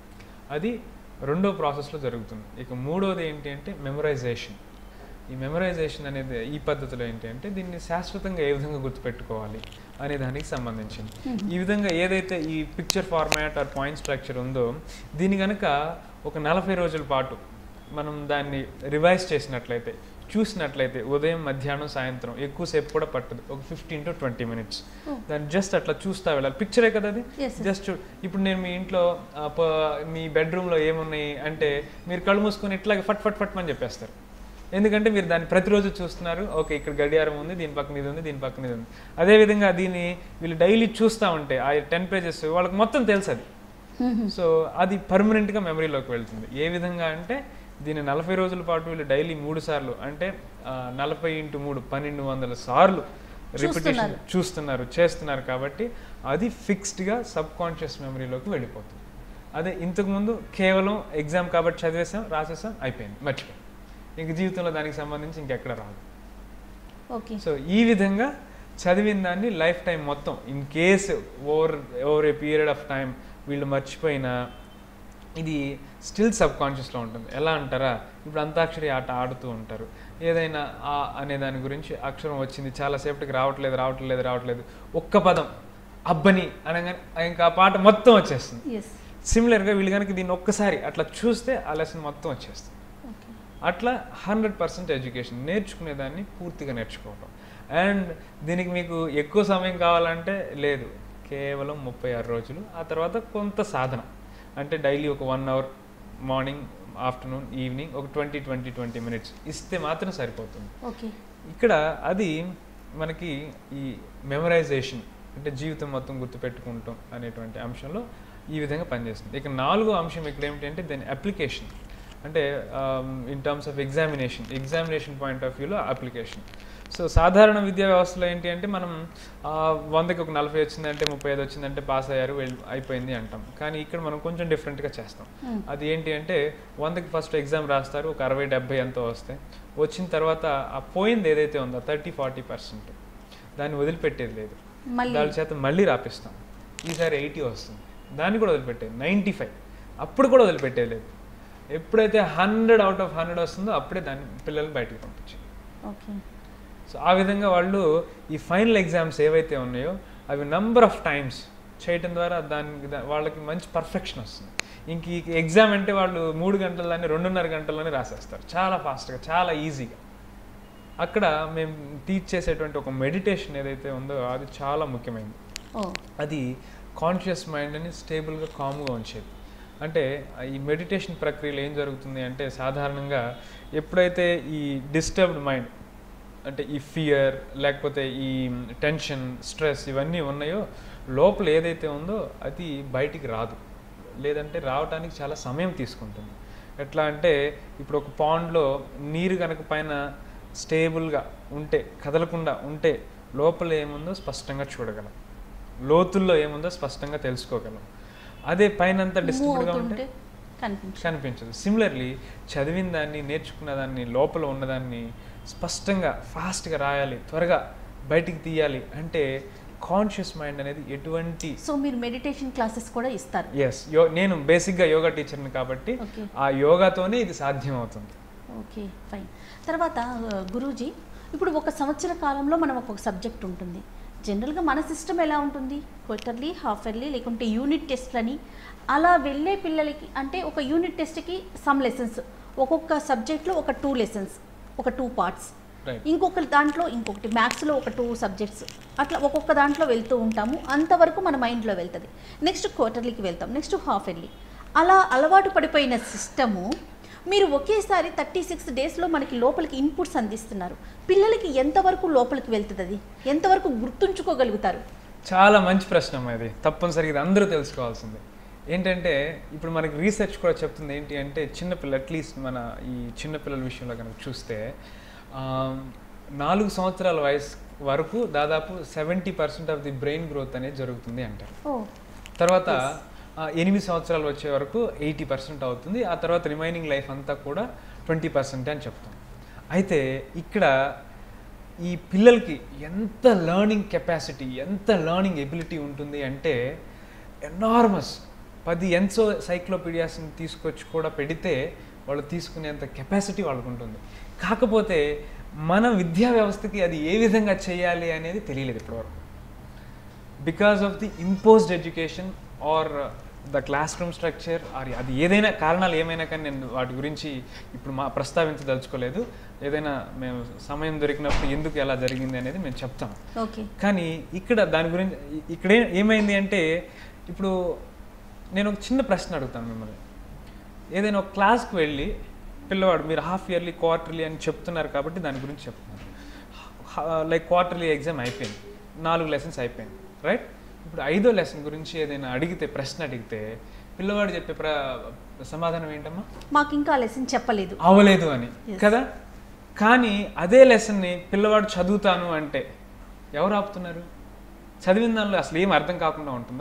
అది రెండో ప్రాసెస్లో జరుగుతుంది ఇక మూడోది ఏంటి అంటే మెమరైజేషన్ ఈ మెమరైజేషన్ అనేది ఈ పద్ధతిలో ఏంటి అంటే దీన్ని శాశ్వతంగా ఏ విధంగా గుర్తుపెట్టుకోవాలి అనే దానికి సంబంధించింది ఈ విధంగా ఏదైతే ఈ picture format or point structure ఉందో దీని కనుక ఒక నలభై రోజుల పాటు మనం దాన్ని రివైజ్ చేసినట్లయితే చూసినట్లయితే ఉదయం మధ్యాహ్నం సాయంత్రం ఎక్కువసేపు కూడా పట్టదు ఒక fifteen to twenty minutes Oh. దాన్ని జస్ట్ అట్లా చూస్తా వెళ్ళాలి పిక్చరే కదా అది Yes, yes. జస్ట్ ఇప్పుడు నేను మీ ఇంట్లో ఆ, ప- మీ బెడ్రూమ్లో ఏమున్నాయి అంటే మీరు కళ్ళు మూసుకొని ఇట్లాగే ఫట్ ఫట్ ఫట్ అని చెప్పేస్తారు ఎందుకంటే మీరు దాన్ని ప్రతిరోజు చూస్తున్నారు ఓకే ఇక్కడ గడియారం ఉంది దీని పక్కన ఇది ఉంది దీని పక్కన ఇది ఉంది అదేవిధంగా దీన్ని వీళ్ళు డైలీ చూస్తూ ఉంటే ఆ టెన్ పేజెస్ వాళ్ళకి మొత్తం తెలుసు అది సో అది పర్మనెంట్గా మెమరీలోకి వెళ్తుంది ఏ విధంగా అంటే దీన్ని నలభై రోజుల పాటు వీళ్ళు డైలీ మూడు సార్లు అంటే ఆ, నలభై ఇంటూ మూడు పన్నెండు వందల సార్లు రిపిటేషన్ చూస్తున్నారు చేస్తున్నారు కాబట్టి అది ఫిక్స్డ్గా సబ్ కాన్షియస్ మెమరీలోకి వెళ్ళిపోతుంది అదే ఇంతకుముందు కేవలం ఎగ్జామ్ కాబట్టి చదివేసాం రాసేసాం అయిపోయింది మర్చిపోయింది ఇంక జీవితంలో దానికి సంబంధించి ఇంకెక్కడ రాదు ఓకే సో ఈ విధంగా చదివిన దాన్ని లైఫ్ టైం మొత్తం in case over over a period of time వీళ్ళు మర్చిపోయినా ఇది స్టిల్ సబ్ కాన్షియస్లో ఉంటుంది ఎలా అంటారా ఇప్పుడు అంతాక్షరి ఆట ఆడుతూ ఉంటారు ఏదైనా ఆ అనే దాని గురించి అక్షరం వచ్చింది చాలాసేపటికి రావట్లేదు రావట్లేదు రావట్లేదు ఒక్క పదం అబ్బని అనగానే ఇంకా ఆ పాట మొత్తం వచ్చేస్తుంది ఎస్ సిమిలర్గా వీళ్ళు కనుక దీన్ని ఒక్కసారి అట్లా చూస్తే ఆ లెసన్ మొత్తం వచ్చేస్తుంది ఓకే అట్లా హండ్రెడ్ పర్సెంట్ ఎడ్యుకేషన్ నేర్చుకునేదాన్ని పూర్తిగా నేర్చుకోవటం అండ్ దీనికి మీకు ఎక్కువ సమయం కావాలంటే లేదు కేవలం ముప్పై ఆరు రోజులు ఆ తర్వాత కొంత సాధన అంటే డైలీ ఒక one hour morning afternoon evening ఒక ట్వంటీ ట్వంటీ ట్వంటీ మినిట్స్ ఇస్తే మాత్రం సరిపోతుంది ఓకే ఇక్కడ అది మనకి ఈ మెమరైజేషన్ అంటే జీవితం మొత్తం గుర్తుపెట్టుకుంటాం అనేటువంటి అంశంలో ఈ విధంగా పనిచేస్తుంది ఇక నాలుగో అంశం ఇక్కడ ఏమిటంటే దాని అప్లికేషన్ అంటే in terms of examination examination point of వ్యూలో అప్లికేషన్ సో సాధారణ విద్యా వ్యవస్థలో ఏంటి అంటే మనం ఆ, వందకి ఒక నలభై వచ్చిందంటే ముప్పై ఐదు వచ్చిందంటే పాస్ అయ్యారు వెళ్ళి అయిపోయింది అంటాం కానీ ఇక్కడ మనం కొంచెం డిఫరెంట్గా చేస్తాం అది ఏంటి అంటే వందకి ఫస్ట్ ఎగ్జామ్ రాస్తారు ఒక అరవై డెబ్బై ఎంతో వస్తాయి వచ్చిన తర్వాత ఆ పోయింది ఏదైతే ఉందో థర్టీ ఫార్టీ పర్సెంట్ దాన్ని వదిలిపెట్టేది లేదు మళ్ళీ దాని చేత మళ్ళీ రాపిస్తాం ఈసారి ఎయిటీ వస్తుంది దాన్ని కూడా వదిలిపెట్టేది నైంటీ ఫైవ్ అప్పుడు కూడా వదిలిపెట్టేది లేదు ఎప్పుడైతే హండ్రెడ్ అవుట్ ఆఫ్ హండ్రెడ్ వస్తుందో అప్పుడే దాన్ని పిల్లల్ని బయటకు పంపించాం ఓకే సో ఆ విధంగా వాళ్ళు ఈ ఫైనల్ ఎగ్జామ్స్ ఏవైతే ఉన్నాయో అవి నంబర్ ఆఫ్ టైమ్స్ చేయటం ద్వారా దానికి దా- వాళ్ళకి మంచి పర్ఫెక్షన్ వస్తుంది ఇంక ఈ ఎగ్జామ్ అంటే వాళ్ళు మూడు గంటల దాన్ని రెండున్నర గంటల్లోనే రాసేస్తారు చాలా ఫాస్ట్గా చాలా ఈజీగా అక్కడ మేము టీచ్ చేసేటువంటి ఒక మెడిటేషన్ ఏదైతే ఉందో అది చాలా ముఖ్యమైనది ఓ అది కాన్షియస్ మైండ్ని స్టేబుల్గా కామ్గా ఉంచేది అంటే ఆ ఈ మెడిటేషన్ ప్రక్రియలో ఏం జరుగుతుంది అంటే సాధారణంగా ఎప్పుడైతే ఈ డిస్టర్బ్డ్ మైండ్ అంటే ఈ ఫియర్ లేకపోతే ఈ టెన్షన్ స్ట్రెస్ ఇవన్నీ ఉన్నాయో లోపల ఏదైతే ఉందో అది బయటికి రాదు లేదంటే రావడానికి చాలా సమయం తీసుకుంటుంది ఎట్లా అంటే ఇప్పుడు ఒక పాండ్లో నీరు కనుక పైన స్టేబుల్గా ఉంటే కదలకుండా ఉంటే లోపల ఏముందో స్పష్టంగా చూడగలం లోతుల్లో ఏముందో స్పష్టంగా తెలుసుకోగలం అదే పైన అంతా మూవ్ డిస్టర్బ్డ్గా ఉంటే అవుతుంటే కనిపించదు కనిపించదు సిమిలర్లీ చదివిన దాన్ని నేర్చుకున్న దాన్ని లోపల ఉన్నదాన్ని స్పష్టంగా ఫాస్ట్గా రాయాలి త్వరగా బయటికి తీయాలి అంటే కాన్షియస్ మైండ్ అనేది ఎటువంటి సో మీరు మెడిటేషన్ క్లాసెస్ కూడా ఇస్తారు ఎస్ యో నేను బేసిక్గా యోగా టీచర్ని కాబట్టి ఓకే ఆ యోగాతోనే ఇది సాధ్యం అవుతుంది ఓకే ఫైన్ తర్వాత ఆ, గురూజీ ఇప్పుడు ఒక సంవత్సర కాలంలో మనం ఒక సబ్జెక్ట్ ఉంటుంది జనరల్గా మన సిస్టమ్ ఎలా ఉంటుంది క్వార్టర్లీ హాఫ్ ఇయర్లీ లేకుంటే యూనిట్ టెస్ట్లని అలా వెళ్ళే పిల్లలకి అంటే ఒక యూనిట్ టెస్ట్కి సమ్ లెసన్స్ ఒక్కొక్క సబ్జెక్ట్లో ఒక టూ లెసన్స్ ఒక టూ పార్ట్స్ రైట్ ఇంకొక దాంట్లో ఇంకొకటి మ్యాథ్స్లో ఒక టూ సబ్జెక్ట్స్ అట్లా ఒక్కొక్క దాంట్లో వెళ్తూ ఉంటాము అంతవరకు మన మైండ్లో వెళ్తుంది నెక్స్ట్ క్వార్టర్లీకి వెళ్తాం నెక్స్ట్ హాఫ్ ఇయర్లీ అలా అలవాటు పడిపోయిన సిస్టము మీరు ఒకేసారి థర్టీ సిక్స్ డేస్లో మనకి లోపలికి ఇన్పుట్స్ అందిస్తున్నారు పిల్లలకి ఎంతవరకు లోపలికి వెళ్తుంది అది ఎంతవరకు గుర్తుంచుకోగలుగుతారు చాలా మంచి ప్రశ్న అమ్మా ఇది తప్పనిసరిగా ఇది అందరూ తెలుసుకోవాల్సిందే ఏంటంటే ఇప్పుడు మనకి రీసెర్చ్ కూడా చెప్తుంది ఏంటి అంటే చిన్నపిల్ల అట్లీస్ట్ మన ఈ చిన్నపిల్లల విషయంలో కనుక చూస్తే ఆ, నాలుగు సంవత్సరాల వయసు వరకు దాదాపు seventy percent of the brain growth అనేది జరుగుతుంది అంటారు ఓ తర్వాత ఆ, ఎనిమిది సంవత్సరాలు వచ్చే వరకు ఎయిటీ పర్సెంట్ అవుతుంది ఆ తర్వాత రిమైనింగ్ లైఫ్ అంతా కూడా ట్వంటీ పర్సెంట్ అని చెప్తాం అయితే ఇక్కడ ఈ పిల్లలకి ఎంత లెర్నింగ్ కెపాసిటీ ఎంత లెర్నింగ్ ఎబిలిటీ ఉంటుంది అంటే ఎనార్మస్ పది ఎన్సో సైక్లోపీడియాస్ని తీసుకొచ్చి కూడా పెడితే వాళ్ళు తీసుకునేంత కెపాసిటీ వాళ్ళకు ఉంటుంది కాకపోతే మన విద్యా వ్యవస్థకి అది ఏ విధంగా చేయాలి అనేది తెలియలేదు ఇప్పటివరకు because of the imposed education or the class room structure or అది ఏదైనా కారణాలు ఏమైనా కానీ నేను వాటి గురించి ఇప్పుడు మా ప్రస్తావించదలుచుకోలేదు ఏదైనా మేము సమయం దొరికినప్పుడు ఎందుకు ఎలా జరిగింది అనేది మేము చెప్తాం ఓకే కానీ ఇక్కడ దాని గురించి ఇ- ఇక్కడ ఏ- ఏమైంది అంటే ఇప్పుడు నేను ఒక చిన్న ప్రశ్న అడుగుతాను మిమ్మల్ని ఏదైనా ఒక క్లాస్కి వెళ్ళి పిల్లవాడు మీరు హాఫ్ ఇయర్లీ క్వార్టర్లీ అని చెప్తున్నారు కాబట్టి దాని గురించి చెప్తున్నారు లైక్ క్వార్టర్లీ ఎగ్జామ్ అయిపోయింది నాలుగు లెసన్స్ అయిపోయింది రైట్ ఇప్పుడు ఐదో లెసన్ గురించి ఏదైనా అడిగితే ప్రశ్న అడిగితే పిల్లవాడు చెప్పే ప్ర సమాధానం ఏంటమ్మా మాకు ఇంకా లెసన్ చెప్పలేదు అవలేదు అని Yes. కదా కానీ అదే లెసన్ని పిల్లవాడు చదువుతాను అంటే ఎవరు ఆపుతున్నారు చదివిన దానిలో అసలు ఏం అర్థం కాకుండా ఉంటుందా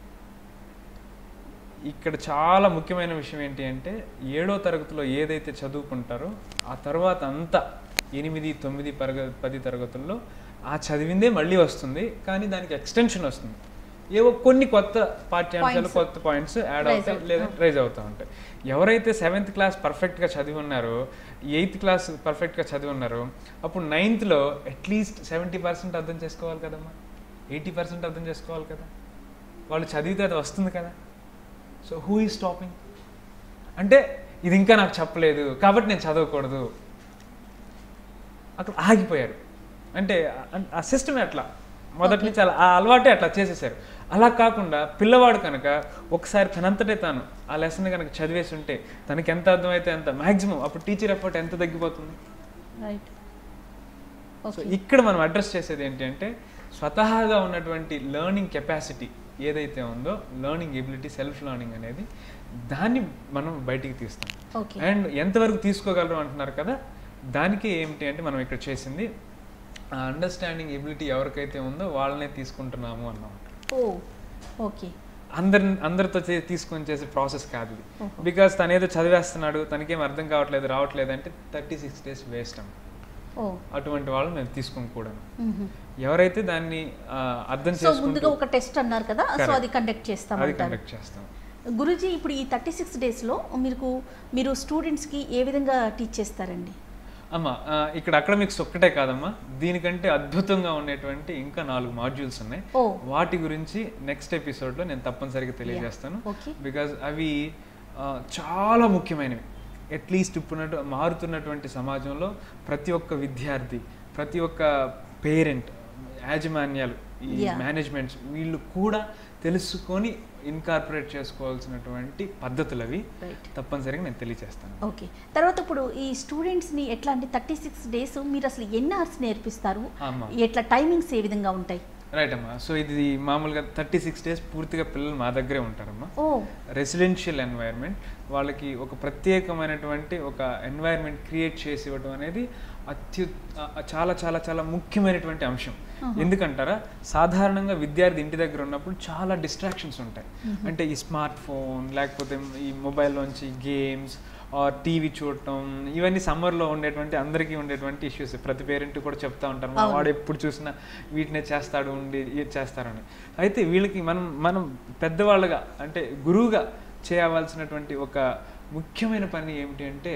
ఇక్కడ చాలా ముఖ్యమైన విషయం ఏంటి అంటే ఏడో తరగతిలో ఏదైతే చదువుకుంటారో ఆ తర్వాత అంతా ఎనిమిది తొమ్మిది పరగ పది తరగతుల్లో ఆ చదివిందే మళ్ళీ వస్తుంది కానీ దానికి ఎక్స్టెన్షన్ వస్తుంది ఏవో కొన్ని కొత్త పాఠ్యాంశాలు Points. కొత్త పాయింట్స్ యాడ్ Rise అవుతాయి అవుతాయి. లేదా రైజ్ అవుతూ ఉంటాయి ఎవరైతే సెవెంత్ క్లాస్ పర్ఫెక్ట్గా చదివి ఉన్నారో ఎయిత్ క్లాస్ పర్ఫెక్ట్గా చదివి ఉన్నారో అప్పుడు నైన్త్లో అట్లీస్ట్ సెవెంటీ పర్సెంట్ అర్థం చేసుకోవాలి కదమ్మా ఎయిటీ పర్సెంట్ అర్థం చేసుకోవాలి కదా వాళ్ళు చదివితే అది వస్తుంది కదా సో హూ ఈ స్టాపింగ్ అంటే ఇది ఇంకా నాకు చెప్పలేదు కాబట్టి నేను చదవకూడదు అక్కడ ఆగిపోయారు అంటే ఆ- ఆ సిస్టమ్ ఎట్లా మొదటి నుంచి అలా ఆ అలవాటే అట్లా చేసేసారు అలా కాకుండా పిల్లవాడు కనుక ఒకసారి తనంతటే తాను ఆ లెసన్ కనుక చదివేసి ఉంటే తనకి ఎంత అర్థమైతే అంత మ్యాక్సిమం అప్పుడు టీచర్ ఎఫర్ట్ ఎంత తగ్గిపోతుంది రైట్ సో ఓకే ఇక్కడ మనం అడ్రస్ చేసేది ఏంటి అంటే స్వతహాగా ఉన్నటువంటి లెర్నింగ్ కెపాసిటీ ఏదైతే ఉందో లెర్నింగ్ ఎబిలిటీ సెల్ఫ్ లెర్నింగ్ అనేది దాన్ని మనం బయటికి తీస్తాం ఓకే అండ్ ఎంతవరకు తీసుకోగలరు అంటున్నారు కదా దానికి ఏమిటి అంటే మనం ఇక్కడ చేసింది ఆ అండర్స్టాండింగ్ ఎబిలిటీ ఎవరికైతే ఉందో వాళ్ళనే తీసుకుంటున్నాము అన్నమాట ఓ ఓకే అందరి అందరితో చే- తీసుకొని చేసే ప్రాసెస్ కాదు ఇది ఓహో. బికాస్ తను ఏదో చదివేస్తున్నాడు తనకేం అర్థం కావట్లేదు రావట్లేదు అంటే థర్టీ సిక్స్ డేస్ వేస్ట్ అన్నమాట ఓ అటువంటి వాళ్ళు మేము తీసుకోం కూడా మ్మ్. ఎవరైతే దాన్ని ఆ, అర్థం సో ముందుగా చేసుకుంటూ ఒక టెస్ట్ అన్నారు కదా సో Correct. అది కండక్ట్ అది చేస్తామంటారు కండక్ట్ చేస్తాం గురుజీ ఇప్పుడు ఈ థర్టీ సిక్స్ డేస్లో మీకు మీరు స్టూడెంట్స్కి ఏ విధంగా టీచ్ చేస్తారండి అమ్మా ఆ, ఇక్కడ అకాడమిక్స్ ఒక్కటే కాదమ్మా దీనికంటే అద్భుతంగా ఉండేటువంటి ఇంకా నాలుగు మాడ్యూల్స్ ఉన్నాయి ఓ వాటి గురించి నెక్స్ట్ ఎపిసోడ్లో నేను తప్పనిసరిగా తెలియజేస్తాను ఓకే బికాజ్ అవి ఆ, చాలా ముఖ్యమైనవి అట్లీస్ట్ ఇప్పుడున్నట్టు మారుతున్నటువంటి సమాజంలో ప్రతి ఒక్క విద్యార్థి ప్రతి ఒక్క పేరెంట్ యాజమాన్యాలు ఈ Yeah. మేనేజ్మెంట్స్ వీళ్ళు కూడా తెలుసుకొని ఇన్కార్పొరేట్ చేసుకోవాల్సినటువంటి పద్ధతులు అవి రైట్ తప్పనిసరిగా నేను తెలియజేస్తాను ఓకే తర్వాత ఇప్పుడు ఈ స్టూడెంట్స్ని ఎట్లా అంటే థర్టీ సిక్స్ డేస్ మీరు అసలు ఎన్ని అవర్స్ నేర్పిస్తారు అమ్మా ఎట్లా టైమింగ్స్ ఏ విధంగా ఉంటాయి రైట్ అమ్మా సో ఇది మామూలుగా థర్టీ సిక్స్ డేస్ పూర్తిగా పిల్లలు మా దగ్గరే ఉంటారమ్మా ఓ రెసిడెన్షియల్ ఎన్వైర్న్మెంట్ వాళ్ళకి ఒక ప్రత్యేకమైనటువంటి ఒక ఎన్వైర్న్మెంట్ క్రియేట్ చేసి ఇవ్వడం అనేది అత్యు ఆ- ఆ చాలా చాలా చాలా ముఖ్యమైనటువంటి అంశం ఎందుకంటారా సాధారణంగా విద్యార్థి ఇంటి దగ్గర ఉన్నప్పుడు చాలా డిస్ట్రాక్షన్స్ ఉంటాయి అంటే ఈ స్మార్ట్ ఫోన్ లేకపోతే ఈ మొబైల్లోంచి గేమ్స్ ఆర్ టీవీ చూడటం ఇవన్నీ సమ్మర్లో ఉండేటువంటి అందరికీ ఉండేటువంటి ఇష్యూస్ ప్రతి పేరెంట్ కూడా చెప్తా ఉంటారు "మా అవును. వాడు ఎప్పుడు చూసినా వీటినే చేస్తాడు ఉండి ఇది చేస్తారని అయితే వీళ్ళకి మనం మనం పెద్దవాళ్ళగా అంటే గురువుగా చేయవలసినటువంటి ఒక ముఖ్యమైన పని ఏమిటి అంటే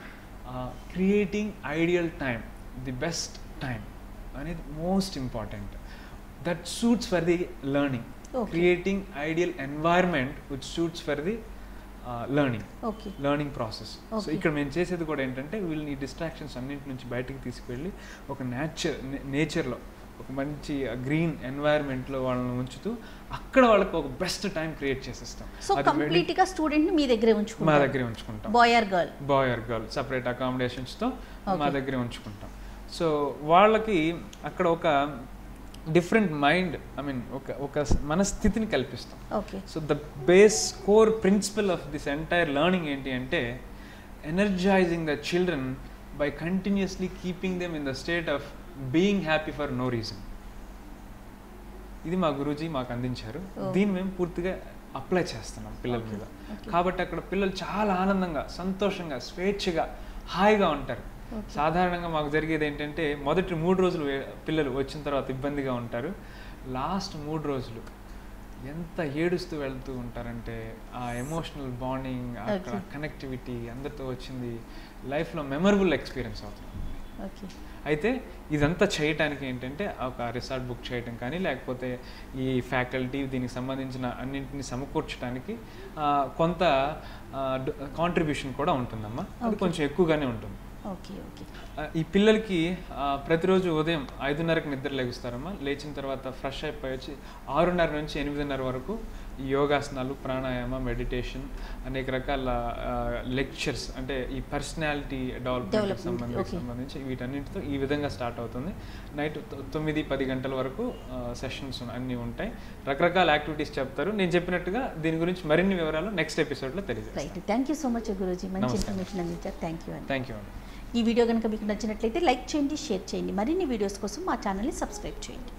creating ideal time the best time అనేది most important that suits for the learning Okay. Creating ideal environment which suits for the learning okay learning process so Okay. ఇక్కడ మేము చేసేది కూడా ఏంటంటే వీళ్ళని ఈ డిస్ట్రాక్షన్స్ అన్నింటి నుంచి బయటికి తీసుకువెళ్ళి ఒక నేచర్ నేచర్లో ఒక మంచి గ్రీన్ ఎన్వైర్న్మెంట్లో వాళ్ళని ఉంచుతూ అక్కడ వాళ్ళకి ఒక బెస్ట్ టైం క్రియేట్ చేసేస్తాం సో అది వెళ్ళి కంప్లీట్ గా స్టూడెంట్ మీ దగ్గరే మా ఉంచుకుంటారు దగ్గరే ఉంచుకుంటాం boy or girl boy or girl separate అకామిడేషన్స్తో మా Okay. దగ్గరే ఉంచుకుంటాం సో వాళ్ళకి అక్కడ ఒక డిఫరెంట్ మైండ్ ఐ మీన్ ఒక ఒక మనస్థితిని కల్పిస్తాం okay so the base core principle of this entire learning ఏంటి అంటే energizing the children by continuously keeping them in the state of being happy for no reason ఇది మా గురూజీ మాకు అందించారు Oh. దీన్ని మేము పూర్తిగా అప్లై చేస్తున్నాం పిల్లల మీద Okay. కాబట్టి అక్కడ పిల్లలు చాలా ఆనందంగా సంతోషంగా స్వేచ్ఛగా హాయిగా ఉంటారు Okay. సాధారణంగా మాకు జరిగేది ఏంటంటే మొదటి మూడు రోజులు వే- పిల్లలు వచ్చిన తర్వాత ఇబ్బందిగా ఉంటారు లాస్ట్ మూడు రోజులు ఎంత ఏడుస్తూ వెళ్తూ ఉంటారంటే ఆ ఎమోషనల్ బాండింగ్ అక్కడ Okay. కనెక్టివిటీ అందరితో వచ్చింది లైఫ్లో మెమరబుల్ ఎక్స్పీరియన్స్ అవుతుంది ఓకే అయితే ఇదంతా చేయటానికి ఏంటంటే ఒక రిసార్ట్ బుక్ చేయటం కానీ లేకపోతే ఈ ఫ్యాకల్టీ దీనికి సంబంధించిన అన్నింటిని సమకూర్చడానికి ఆ, కొంత కాంట్రిబ్యూషన్ కూడా ఉంటుందమ్మా అది Okay. కొంచెం ఎక్కువగానే ఉంటుంది ఓకే ఓకే ఆ, ఈ పిల్లలకి ఆ, ప్రతిరోజు ఉదయం ఐదున్నరకు నిద్ర లెగుస్తారమ్మా లేచిన తర్వాత ఫ్రెష్ అయిపోయి వచ్చి ఆరున్నర నుంచి ఎనిమిదిన్నర వరకు యోగాసనాలు ప్రాణాయామ మెడిటేషన్ అనేక రకాల లెక్చర్స్ అంటే ఈ పర్సనాలిటీ డెవలప్మెంట్ Development, సంబంధించి okay. సంబంధించి వీటన్నిటితో ఈ విధంగా స్టార్ట్ అవుతుంది నైట్ తొమ్మిది పది గంటల వరకు సెషన్స్ అన్నీ ఉంటాయి రకరకాల యాక్టివిటీస్ చెప్తారు నేను చెప్పినట్టుగా దీని గురించి మరిన్ని వివరాలు నెక్స్ట్ ఎపిసోడ్లో తెలియజేస్తాను right thank you so much Guruji మంచి నమస్తే. ఇన్ఫర్మేషన్ అందించారు థ్యాంక్ యూ అండి థ్యాంక్ యూ అండి ఈ వీడియో కనుక మీకు నచ్చినట్లయితే లైక్ చేయండి షేర్ చేయండి మరిన్ని వీడియోస్ కోసం మా ఛానల్ని సబ్స్క్రైబ్ చేయండి